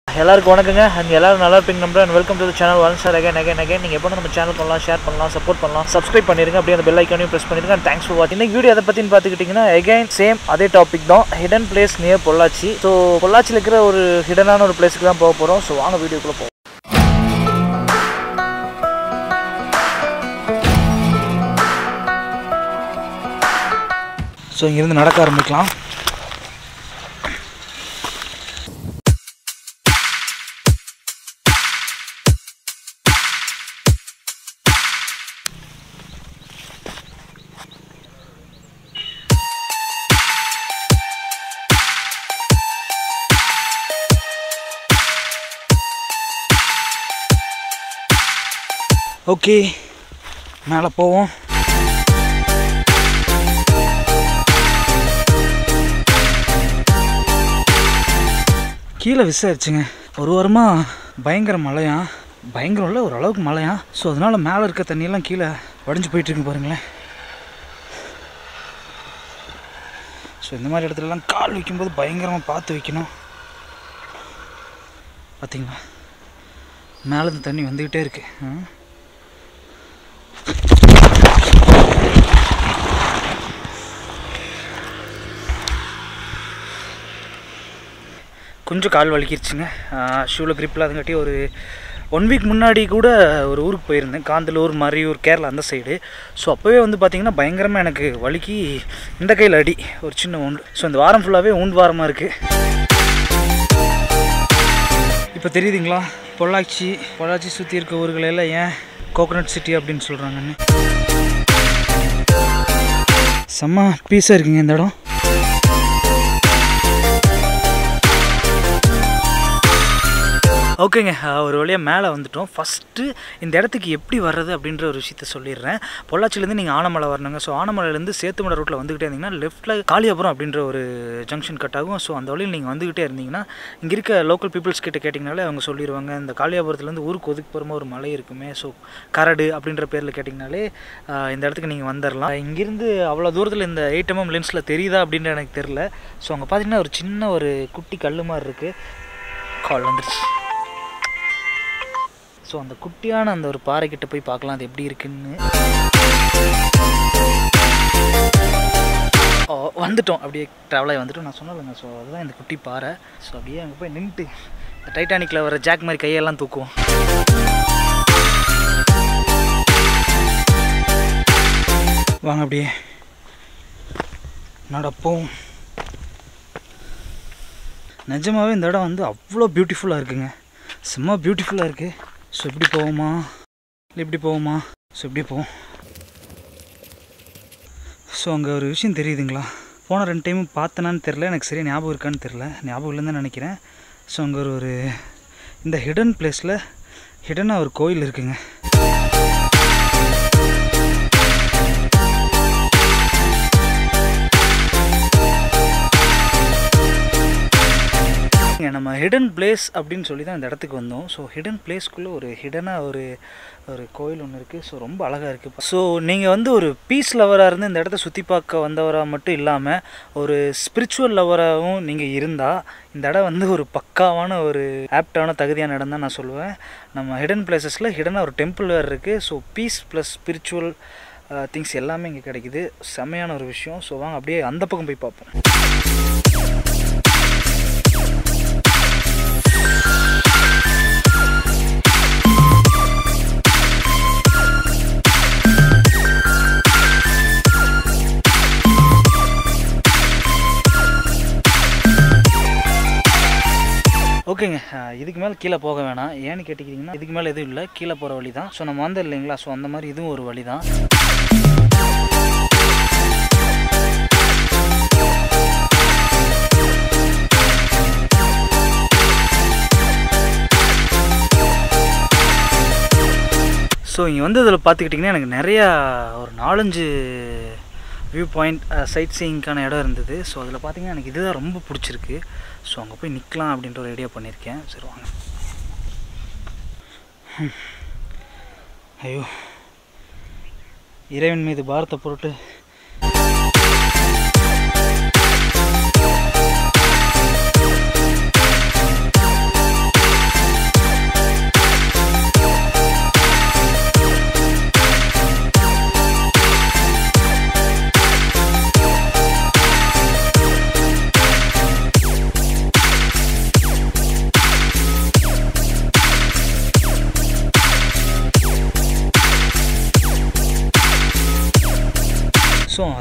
எல்லாருக்கும் வணக்கங்க அண்ட் எல்லாரும் நல்லா இருப்பீங்க நம்புறேன் welcome to channel one sir again again again நீங்கள் எப்போ நம்ம சேனல் பண்ணலாம் ஷேர் பண்ணலாம் சப்போர்ட் பண்ணலாம் சப்ஸ்கிரைப் பண்ணிருங்க அப்படியே அந்த பெல் ஐக்கானையும் ப்ரெஸ் பண்ணிருங்க அண்ட் தேங்க்ஸ் ஃபார் வாட்ச் இன்னைக்கு வீடியோ எதை பற்றின்னு பார்த்துக்கிட்டிங்கன்னா அகைன் சேம் அதே டாபிக் தான் hidden place near Pollachi so பொள்ளாச்சியில் இருக்கிற ஒரு ஹிடனான ஒரு பிளேஸுக்கு தான் போக போகிறோம் ஸோ வாங்க வீடியோக்குள்ளே போவோம் ஸோ இங்கேருந்து நடக்க ஆரம்பிக்கலாம் ஓகே மேலே போவோம் கீழே விசாரிச்சுங்க ஒரு வாரமாக பயங்கர மழையா பயங்கரம் இல்லை ஓரளவுக்கு மழையா ஸோ அதனால் மேலே இருக்க தண்ணியெல்லாம் கீழே வடிஞ்சு போயிட்டுருக்கு பாருங்களேன் ஸோ இந்த மாதிரி இடத்துலலாம் கால் வைக்கும்போது பயங்கரமாக பார்த்து வைக்கணும் பார்த்தீங்களா மேலே இருந்து தண்ணி வந்துக்கிட்டே இருக்கு ஆ? கொஞ்சம் கால் வலிக்கிருச்சுங்க ஷூவில் grip இல்லாதங்காட்டி ஒரு ஒன் வீக் முன்னாடி கூட ஒரு ஊருக்கு போயிருந்தேன் காந்தலூர் மறையூர் கேரளா அந்த சைடு ஸோ அப்போவே வந்து பார்த்திங்கன்னா பயங்கரமாக எனக்கு வலிக்கு இந்த கையில் அடி ஒரு சின்ன உண்டு ஸோ இந்த வாரம் ஃபுல்லாகவே ஊண்டு வாரமாக இருக்குது இப்போ தெரியுதுங்களா பொள்ளாச்சி பொள்ளாச்சி சுற்றி இருக்க ஊர்களெல்லாம் ஏன் கோகனட் சிட்டி அப்படின்னு சொல்கிறாங்கன்னு செம்ம பீஸாக இருக்குங்க இந்த இடம் ஓகேங்க அஹ் ஒரு வழியாக மேலே வந்துட்டோம் ஃபஸ்ட்டு இந்த இடத்துக்கு எப்படி வர்றது அப்படின்ற ஒரு விஷயத்த சொல்லிடுறேன் பொள்ளாச்சிலேருந்து நீங்கள் ஆனமலை வரணுங்க ஸோ ஆனமலையிலேருந்து சேத்துமலை ரூட்டில் வந்துக்கிட்டே இருந்தீங்கன்னா லெஃப்ட்டில் காளியாபுரம் அப்படின்ற ஒரு ஜங்ஷன் கட் ஆகும் ஸோ அந்த வழியில் நீங்கள் வந்துக்கிட்டே இருந்தீங்கன்னா இங்கே இருக்க லோக்கல் பீப்புள்ஸ் கிட்ட கேட்டிங்கனாலே அவங்க சொல்லிடுவாங்க இந்த காளியாபுரத்துலேருந்து ஊருக்கு ஒதுக்கு போகிற ஒரு மலை இருக்குமே ஸோ கரடு அப்படின்ற பேரில் கேட்டிங்கனாலே அஹ் இந்த இடத்துக்கு நீங்கள் வந்துடலாம் இங்கேருந்து அவ்வளோ தூரத்தில் இந்த எயிட் எம்எம் லென்ஸில் தெரியுதா அப்படின்னு எனக்கு தெரில ஸோ அங்கே பார்த்தீங்கன்னா ஒரு சின்ன ஒரு குட்டி கல் மாதிரி இருக்குது கால் வந்துருச்சு ஸோ அந்த குட்டியான அந்த ஒரு பாறைக்கிட்ட போய் பார்க்கலாம் அது எப்படி இருக்குன்னு ஓ, வந்துட்டோம் அப்படியே ட்ராவல் ஆகி வந்துட்டோம் நான் சொன்னேன்லங்க ஸோ அதுதான் இந்த குட்டி பாறை ஸோ அப்படியே அங்கே போய் நின்றுட்டு இந்த டைட்டானிக்கில் வர ஜாக் மாதிரி கையெல்லாம் தூக்குவோம் வாங்க அப்படியே நடப்போம் நிஜமாவே இந்த இடம் வந்து அவ்வளோ பியூட்டிஃபுல்லாக இருக்குங்க செம்ம பியூட்டிஃபுல்லாக இருக்குது ஸோ இப்படி போவோமா இல்லை இப்படி போவோமா ஸோ இப்படி போவோம் ஸோ அங்கே ஒரு விஷயம் தெரியுதுங்களா போன ரெண்டு டைமும் பார்த்தனான்னு தெரில எனக்கு சரியாக ஞாபகம் இருக்கான்னு தெரில ஞாபகம் இல்லைன்னு தான் நினைக்கிறேன் ஸோ அங்கே ஒரு ஒரு இந்த ஹிடன் பிளேஸில் ஹிடனாக ஒரு கோயில் இருக்குங்க இங்க நம்ம ஹிடன் பிளேஸ் அப்படின்னு சொல்லி தான் இந்த இடத்துக்கு வந்தோம் ஸோ ஹிடன் பிளேஸ்க்குள்ளே ஒரு ஹிடனாக ஒரு ஒரு கோயில் ஒன்று இருக்குது ஸோ ரொம்ப அழகாக இருக்குது ஸோ நீங்கள் வந்து ஒரு பீஸ் லவராக இருந்து இந்த இடத்த சுற்றி பார்க்க வந்தவராக மட்டும் இல்லாமல் ஒரு ஸ்பிரிச்சுவல் லவராகவும் நீங்கள் இருந்தால் இந்த இடம் வந்து ஒரு பக்காவான ஒரு ஆப்டான தகுதியான இடம் தான் நான் சொல்லுவேன் நம்ம ஹிடன் பிளேசஸில் ஹிடனாக ஒரு டெம்பிள் வேறு இருக்குது so peace plus spiritual things எல்லாமே இங்கே கிடைக்குது செம்மையான ஒரு விஷயம் ஸோ வாங்க அப்படியே அந்த பக்கம் போய் பார்ப்போம் ஓகேங்க அஹ் இதுக்கு மேலே கீழே போக வேணாம் ஏன்னு கேட்டிக்கிட்டிங்கன்னா இதுக்கு மேலே எதுவும் இல்லை கீழே போகிற வழி தான் ஸோ நம்ம வந்தோம் இல்லைங்களா ஸோ அந்த மாதிரி இதுவும் ஒரு வழி தான் ஸோ இங்கே வந்து இதில் பார்த்துக்கிட்டிங்கன்னா எனக்கு நிறையா ஒரு நாலஞ்சு வியூ பாயிண்ட் சைட் சீயிங்க்கான இடம் இருந்தது ஸோ அதில் பார்த்தீங்கன்னா எனக்கு இதுதான் ரொம்ப பிடிச்சிருக்கு ஸோ அங்கே போய் நிற்கலாம் அப்படின்ற ஒரு ஐடியா பண்ணியிருக்கேன் சரி வாங்க ஹம். ஐயோ இறைவன் மீது பாரத்தை பொருட்டு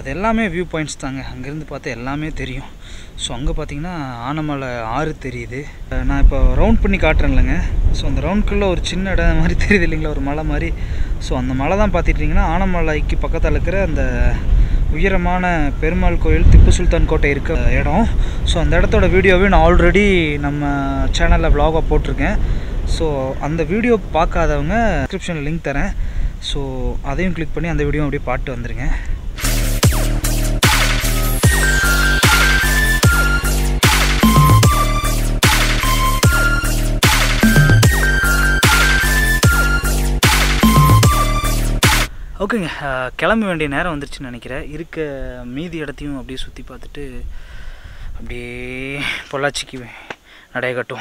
அது எல்லாமே வியூ பாயிண்ட்ஸ் தாங்க அங்கேருந்து பார்த்தா எல்லாமே தெரியும் ஸோ அங்கே பார்த்தீங்கன்னா ஆனமலை ஆறு தெரியுது அஹ் நான் இப்போ ரவுண்ட் பண்ணி காட்டுறேன்லங்க ஸோ அந்த ரவுண்ட்குள்ளே ஒரு சின்ன இடம் மாதிரி தெரியுது இல்லைங்களா ஒரு மலை மாதிரி ஸோ அந்த மலை தான் பார்த்துட்டிங்கன்னா ஆனமலைக்கு பக்கத்தில் இருக்கிற அந்த உயரமான பெருமாள் கோயில் திப்பு சுல்தான் கோட்டை இருக்க இடம் ஸோ அந்த இடத்தோட வீடியோவே நான் ஆல்ரெடி நம்ம சேனலில் vlog-ஆ போட்டிருக்கேன் ஸோ அந்த வீடியோ பார்க்காதவங்க டிஸ்கிரிப்ஷனில் லிங்க் தரேன் ஸோ அதையும் கிளிக் பண்ணி அந்த வீடியோ அப்படியே பாட்டு வந்துருங்க ஓகேங்க அஹ், கிளம்ப வேண்டிய நேரம் வந்துருச்சுன்னு நினைக்கிறேன் இருக்க மீதி இடத்தையும் அப்படியே சுற்றி பார்த்துட்டு அப்படியே பொள்ளாச்சிக்கு நடைய கட்டும்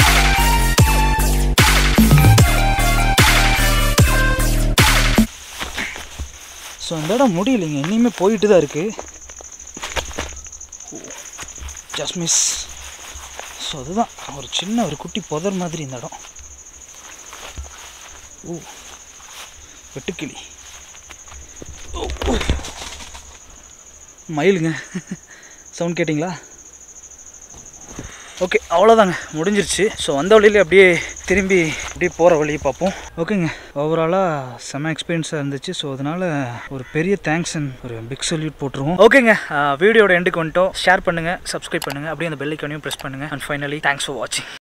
ஸோ அந்த இடம் முடியலைங்க இன்னுமே போயிட்டு தான் இருக்குது ஜஸ்ட் மிஸ் ஸோ அதுதான் ஒரு சின்ன ஒரு குட்டி புதர் மாதிரி இந்த இடம் ஓ வெட்டுக்கிளி ஓ, ஓ. மயிலுங்க சவுண்ட் கேட்டிங்களா ஓகே அவ்வளோதாங்க முடிஞ்சிருச்சு ஸோ வந்த வழியில அப்படியே திரும்பி அப்படியே போகிற வழியை பார்ப்போம் ஓகேங்க ஓவராலாக செம எக்ஸ்பீரியன்ஸாக இருந்துச்சு ஸோ அதனால் ஒரு பெரிய தேங்க்ஸ் அண்ட் ஒரு பிக் சல்யூட் போட்டுருவோம் ஓகேங்க வீடியோட எண்டுக்கு வந்துட்டோம் ஷேர் பண்ணுங்கள் சப்ஸ்கிரைப் பண்ணுங்கள் அப்படியே அந்த பெல் ஐக்கானையும் ப்ரெஸ் பண்ணுங்கள் அண்ட் ஃபைனலி தேங்க்ஸ் ஃபார் வாட்சிங்